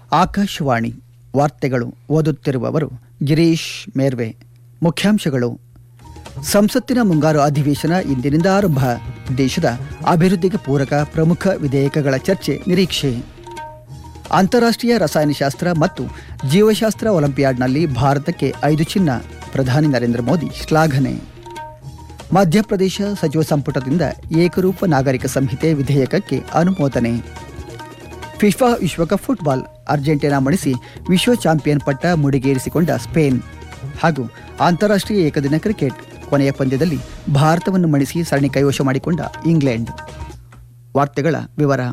ಆಕಾಶವಾಣಿ ವಾರ್ತೆಗಳು ಓದುತ್ತಿರುವವರು ಗಿರೀಶ್ ಮೇರ್ವೆ ಮುಖ್ಯಾಂಶಗಳು ಸಂಸತ್ತಿನ ಮುಂಗಾರು ಅಧಿವೇಶನ ಇಂದಿನಿಂದ ಆರಂಭ ದೇಶದ ಅಭಿವೃದ್ಧಿಗೆ ಪೂರಕ ಪ್ರಮುಖ ವಿಧೇಯಕಗಳ ಚರ್ಚೆ ನಿರೀಕ್ಷೆ ಅಂತಾರಾಷ್ಟ್ರೀಯ ರಸಾಯನಶಾಸ್ತ್ರ ಮತ್ತು ಜೀವಶಾಸ್ತ್ರ ಒಲಿಂಪಿಯಾಡ್ನಲ್ಲಿ ಭಾರತಕ್ಕೆ ಐದು ಚಿನ್ನ ಪ್ರಧಾನಿ ನರೇಂದ್ರ ಮೋದಿ ಶ್ಲಾಘನೆ ಮಧ್ಯಪ್ರದೇಶ ಸಚಿವ ಸಂಪುಟದಿಂದ ಏಕರೂಪ ನಾಗರಿಕ ಸಂಹಿತೆ ವಿಧೇಯಕಕ್ಕೆ ಅನುಮೋದನೆ ಫಿಫಾ ವಿಶ್ವಕಪ್ ಫುಟ್ಬಾಲ್ ಅರ್ಜೆಂಟೀನಾ ಮಣಿಸಿ ವಿಶ್ವ ಚಾಂಪಿಯನ್ ಪಟ್ಟ ಮುಡಿಗೇರಿಸಿಕೊಂಡ ಸ್ಪೇನ್ ಹಾಗೂ ಅಂತಾರಾಷ್ಟ್ರೀಯ ಏಕದಿನ ಕ್ರಿಕೆಟ್ ಕೊನೆಯ ಪಂದ್ಯದಲ್ಲಿ ಭಾರತವನ್ನು ಮಣಿಸಿ ಸರಣಿ ಕೈವಶ ಮಾಡಿಕೊಂಡ ಇಂಗ್ಲೆಂಡ್ ವಾರ್ತೆಗಳ ವಿವರ